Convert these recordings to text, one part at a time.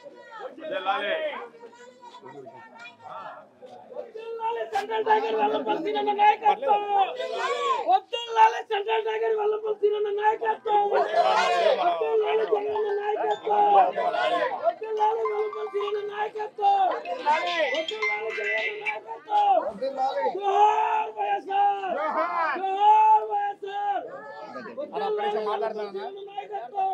వద్దుల్లాలి central tiger Vellampalli సీనన్న నాయకత్వం వద్దుల్లాలి central tiger Vellampalli సీనన్న నాయకత్వం వద్దుల్లాలి జగనన్న నాయకత్వం వద్దుల్లాలి వెల్లంపల్లి సీనన్న నాయకత్వం వద్దుల్లాలి జగనన్న నాయకత్వం జోహార్ వైఎస్ఆర్ జోహార్ వైఎస్ఆర్ వద్దుల్లాలి వెల్లంపల్లి సీనన్న నాయకత్వం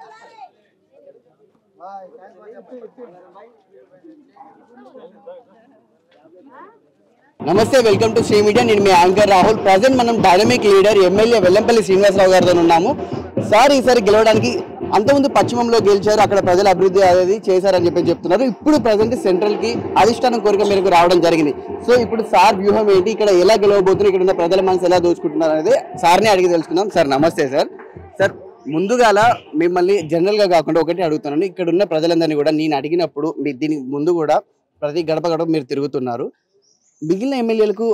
నమస్తే వెల్కమ్ టు శ్రీ మీడియా నేను మీ యాంకర్ రాహుల్ ప్రజెంట్ మనం dynamic leader MLA Vellampalli Srinivasarao గారితో ఉన్నాము సార్ ఈసారి గెలవడానికి అంతకుముందు పశ్చిమంలో గెలిచారు అక్కడ ప్రజల అభివృద్ధి అనేది చేశారని చెప్పి చెప్తున్నారు ఇప్పుడు ప్రజెంట్ సెంట్రల్ కి అధిష్టానం కోరిక మేరకు రావడం జరిగింది సో ఇప్పుడు సార్ వ్యూహం ఏంటి ఇక్కడ ఎలా గెలవబోతున్నారు ఇక్కడ ఉన్న ప్రజల మనసు ఎలా దోచుకుంటున్నారు అనేది సార్ని అడిగి తెలుసుకుందాం సార్ నమస్తే సార్ సార్ ముందుగాల మిమ్మల్ని జనరల్ గా కాకుండా ఒకటి అడుగుతున్నాను ఇక్కడ ఉన్న ప్రజలందరినీ కూడా నేను అడిగినప్పుడు మీ దీనికి ముందు కూడా ప్రతి గడప గడప మీరు తిరుగుతున్నారు మిగిలిన ఎమ్మెల్యేలకు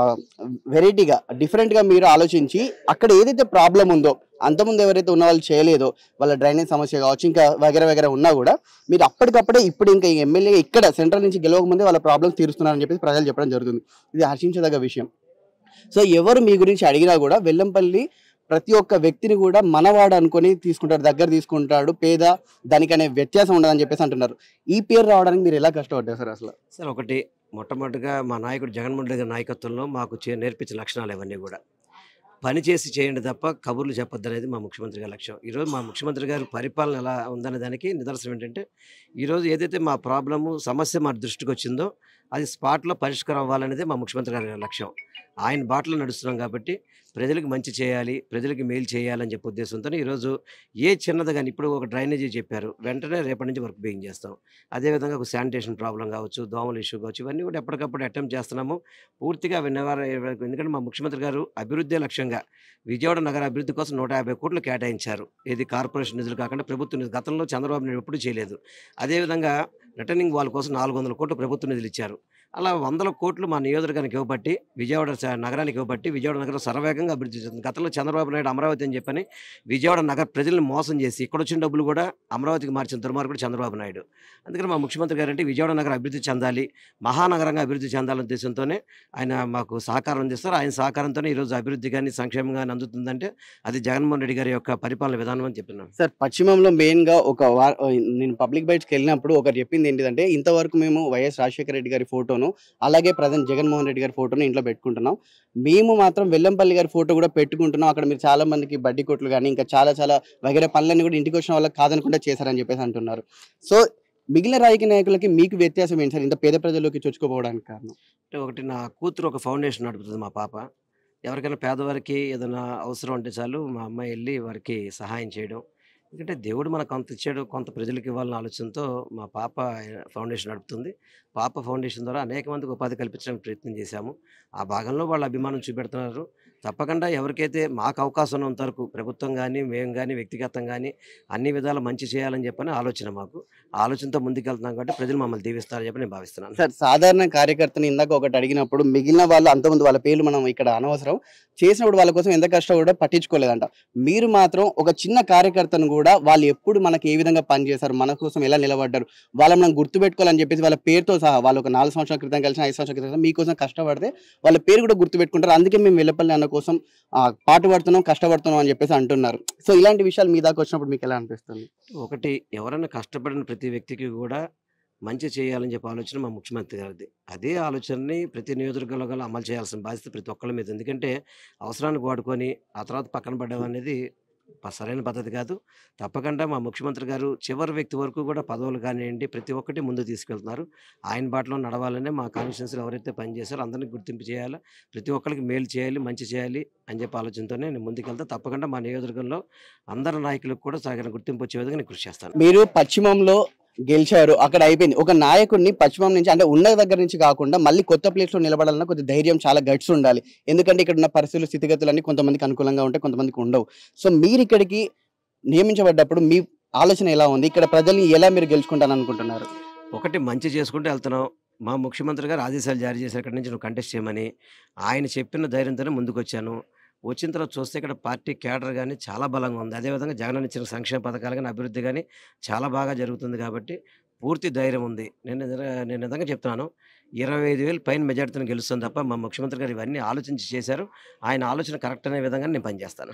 వెరైటీగా డిఫరెంట్గా మీరు ఆలోచించి అక్కడ ఏదైతే ప్రాబ్లం ఉందో అంతకుముందు ఎవరైతే ఉన్న వాళ్ళు చేయలేదో వాళ్ళ డ్రైనేజ్ సమస్య కావచ్చు ఇంకా వగేర వగేర ఉన్నా కూడా మీరు అప్పటికప్పుడే ఇప్పుడు ఇంకా ఎమ్మెల్యే ఇక్కడ సెంట్రల్ నుంచి గెలవక ముందే వాళ్ళ ప్రాబ్లమ్స్ తీరుస్తున్నారని చెప్పి ప్రజలు చెప్పడం జరుగుతుంది ఇది హర్షించదగ్గ విషయం సో ఎవరు మీ గురించి అడిగినా కూడా వెల్లంపల్లి ప్రతి ఒక్క వ్యక్తిని కూడా మనవాడు అనుకొని తీసుకుంటాడు దగ్గర తీసుకుంటాడు పేద దానికనే వ్యత్యాసం ఉండదని చెప్పేసి అంటున్నారు ఈ పేరు రావడానికి మీరు ఎలా కష్టపడ్డారు సార్ అసలు సార్ ఒకటి మొట్టమొదటిగా మా నాయకుడు జగన్మోహన్ రెడ్డి గారి నాయకత్వంలో మాకు చే నేర్పించిన లక్షణాలు ఇవన్నీ కూడా పని చేసి చేయండి తప్ప కబుర్లు చెప్పొద్దు అనేది మా ముఖ్యమంత్రి గారి లక్ష్యం ఈరోజు మా ముఖ్యమంత్రి గారి పరిపాలన ఎలా ఉందనే దానికి నిదర్శనం ఏంటంటే ఈరోజు ఏదైతే మా ప్రాబ్లము సమస్య మా దృష్టికి వచ్చిందో అది స్పాట్లో పరిష్కారం అవ్వాలనేది మా ముఖ్యమంత్రి గారి లక్ష్యం ఆయన బాటలో నడుస్తున్నాం కాబట్టి ప్రజలకు మంచి చేయాలి ప్రజలకు మేలు చేయాలని చెప్పే ఉద్దేశంతో ఈరోజు ఏ చిన్నది కానీ ఇప్పుడు ఒక డ్రైనేజీ చెప్పారు వెంటనే రేపటి నుంచి వర్క్ బిగింగ్ చేస్తాం అదేవిధంగా ఒక శానిటేషన్ ప్రాబ్లం కావచ్చు దోమల ఇష్యూ కావచ్చు ఇవన్నీ కూడా ఎప్పటికప్పుడు అటెంప్ట్ చేస్తున్నాము పూర్తిగా విన్నవారు ఎందుకంటే మా ముఖ్యమంత్రి గారు అభివృద్ధి లక్ష్యంగా విజయవాడ నగర అభివృద్ధి కోసం నూట యాభై కోట్లు కేటాయించారు ఇది కార్పొరేషన్ నిధులు కాకుండా ప్రభుత్వ నిధులు గతంలో చంద్రబాబు నాయుడు ఎప్పుడూ చేయలేదు అదేవిధంగా రిటర్నింగ్ వాళ్ళ కోసం నాలుగు వందల కోట్లు ప్రభుత్వ నిధులు ఇచ్చారు అలా వందల కోట్లు మా నియోజకవర్గానికి ఇవ్వబట్టి విజయవాడ స- నగరానికి ఇవ్వబట్టి విజయవాడ నగరం సర్వేగంగా అభివృద్ధి చెందుతుంది గతంలో చంద్రబాబు నాయుడు అమరావతి అని చెప్పని విజయవాడ నగర ప్రజల్ని మోసం చేసి ఇక్కడ వచ్చిన డబ్బులు కూడా అమరావతికి మార్చిన దుర్మార్గుడు చంద్రబాబు నాయుడు అందుకని మా ముఖ్యమంత్రి గారు అంటే విజయవాడ నగరం అభివృద్ధి చెందాలి మహానగరంగా అభివృద్ధి చెందాలనే ఉద్దేశంతోనే ఆయన మాకు సహకారం అందిస్తారు ఆయన సహకారంతోనే ఈరోజు అభివృద్ధి కానీ సంక్షేమం కానీ అందుతుందంటే అది జగన్మోహన్ రెడ్డి గారి యొక్క పరిపాలన విధానం అని చెప్తున్నాను సార్ పశ్చిమంలో మెయిన్ గా ఒక వార్ నేను పబ్లిక్ బైట్స్కి వెళ్ళినప్పుడు ఒకరు చెప్పింది ఏంటిదంటే ఇంతవరకు మేము వైఎస్ రాజశేఖర రెడ్డి గారి ఫోటోను అలాగే ప్రజెంట్ జగన్మోహన్ రెడ్డి గారి ఫోటోను ఇంట్లో పెట్టుకుంటున్నాం మేము మాత్రం వెల్లంపల్లి గారి ఫోటో కూడా పెట్టుకుంటున్నాం అక్కడ మీరు చాలా మందికి బడ్డీ కొట్లు కానీ ఇంకా చాలా చాలా వగేరే పనులన్నీ కూడా ఇంటికి వచ్చిన వాళ్ళకి కాదనకుండా చేశారని చెప్పేసి అంటున్నారు సో మిగిలిన రాజకీయ నాయకులకి మీకు వ్యత్యాసం ఏంటి సార్ ఇంత పేద ప్రజల్లోకి చొచ్చుకోపోవడానికి కారణం అంటే ఒకటి నా కూతురు ఒక ఫౌండేషన్ నడుపుతుంది మా పాప ఎవరికైనా పేదవారికి ఏదైనా అవసరం అంటే చాలు మా అమ్మాయి వెళ్ళి వారికి సహాయం చేయడం ఎందుకంటే దేవుడు మనకు కొంత ఇచ్చాడు కొంత ప్రజలకు ఇవ్వాలన్న ఆలోచనతో మా పాప ఫౌండేషన్ నడుపుతుంది పాప ఫౌండేషన్ ద్వారా అనేక మందికి ఉపాధి కల్పించడానికి ప్రయత్నం చేశాము ఆ భాగంలో వాళ్ళ అభిమానం చూపెడుతున్నారు తప్పకుండా ఎవరికైతే మాకు అవకాశం ఉన్నంత వరకు ప్రభుత్వం కానీ మేము కానీ వ్యక్తిగతం కానీ అన్ని విధాల మంచి చేయాలని చెప్పని ఆలోచన మాకు ఆ ఆలోచనతో ముందుకెళ్తున్నాం కాబట్టి ప్రజలు మమ్మల్ని దీవిస్తారని చెప్పి నేను భావిస్తున్నాను సార్ సాధారణ కార్యకర్తని ఇందాక ఒకటి అడిగినప్పుడు మిగిలిన వాళ్ళు అంతమంది వాళ్ళ పేర్లు మనం ఇక్కడ అనవసరం చేసినప్పుడు వాళ్ళ కోసం ఎంత కష్టం కూడా పట్టించుకోలేదంట మీరు మాత్రం ఒక చిన్న కార్యకర్తను కూడా వాళ్ళు ఎప్పుడు మనకి ఏ విధంగా పనిచేశారు మన కోసం ఎలా నిలబడ్డారు వాళ్ళని మనం గుర్తుపెట్టుకోవాలని చెప్పేసి వాళ్ళ పేరుతో సహా వాళ్ళు ఒక నాలుగు సంవత్సరాల క్రితం కలిసిన ఐదు సంవత్సరాల క్రితం మీకోసం కష్టపడితే వాళ్ళ పేరు కూడా గుర్తుపెట్టుకుంటారు అందుకే మేము వెల్లపల్లి అన్న కోసం ఆ, పాటు పడుతున్నాం కష్టపడుతున్నాం అని చెప్పేసి అంటున్నారు సో ఇలాంటి విషయాలు మీ దాకా వచ్చినప్పుడు మీకు ఎలా అనిపిస్తుంది ఒకటి ఎవరైనా కష్టపడిన ప్రతి వ్యక్తికి కూడా మంచి చేయాలని చెప్పి ఆలోచన మా ముఖ్యమంత్రి గారిది అదే ఆలోచనని ప్రతి నియోజకవర్గంలో గల అమలు చేయాల్సిన బాధ్యత ప్రతి ఒక్కళ్ళ మీద ఎందుకంటే అవసరానికి వాడుకొని ఆ తర్వాత పక్కన పడడం అనేది ప- సరైన పద్ధతి కాదు తప్పకుండా మా ముఖ్యమంత్రి గారు చివరి వ్యక్తి వరకు కూడా పదవులు కానివ్వండి ప్రతి ఒక్కటి ముందు తీసుకెళ్తున్నారు ఆయన బాటలో నడవాలనే మా కాన్స్టిట్యూన్సీలో ఎవరైతే పనిచేశారో అందరినీ గుర్తింపు చేయాలి ప్రతి ఒక్కరికి మేలు చేయాలి మంచి చేయాలి అని చెప్పి ఆలోచనతోనే నేను ముందుకెళ్తా తప్పకుండా మా నియోజకవర్గంలో అందరి నాయకులకు కూడా తగిన గుర్తింపు వచ్చే విధంగా నేను కృషి చేస్తాను మీరు పశ్చిమంలో గెలిచారు అక్కడ అయిపోయింది ఒక నాయకుడిని పశ్చిమం నుంచి అంటే ఉన్న దగ్గర నుంచి కాకుండా మళ్ళీ కొత్త ప్లేస్ లో నిలబడాలన్న కొద్ది ధైర్యం చాలా గట్స్ ఉండాలి ఎందుకంటే ఇక్కడ ఉన్న పరిస్థితులు స్థితిగతులన్నీ కొంతమందికి అనుకూలంగా ఉంటాయి కొంతమందికి ఉండవు సో మీరు ఇక్కడికి నియమించబడ్డప్పుడు మీ ఆలోచన ఎలా ఉంది ఇక్కడ ప్రజల్ని ఎలా మీరు గెలుచుకుంటాను అనుకుంటున్నారు ఒకటి మంచి చేసుకుంటూ వెళ్తున్నాం మా ముఖ్యమంత్రి గారు ఆదేశాలు జారీ చేశారు ఇక్కడి నుంచి నువ్వు కంటెస్ట్ చేయమని ఆయన చెప్పిన ధైర్యంతోనే ముందుకు వచ్చాను వచ్చిన తర్వాత చూస్తే ఇక్కడ పార్టీ కేడర్ కానీ చాలా బలంగా ఉంది అదేవిధంగా జగన్ ఇచ్చిన సంక్షేమ పథకాలు కానీ అభివృద్ధి కానీ చాలా బాగా జరుగుతుంది కాబట్టి పూర్తి ధైర్యం ఉంది నేను నిజంగా- నేను నిజంగా చెప్తున్నాను ఇరవై ఐదు వేలు పైన మెజార్టీతో గెలుస్తుంది తప్ప మా ముఖ్యమంత్రి గారు ఇవన్నీ ఆలోచించి చేశారు ఆయన ఆలోచన కరెక్ట్ అనే విధంగా నేను పనిచేస్తాను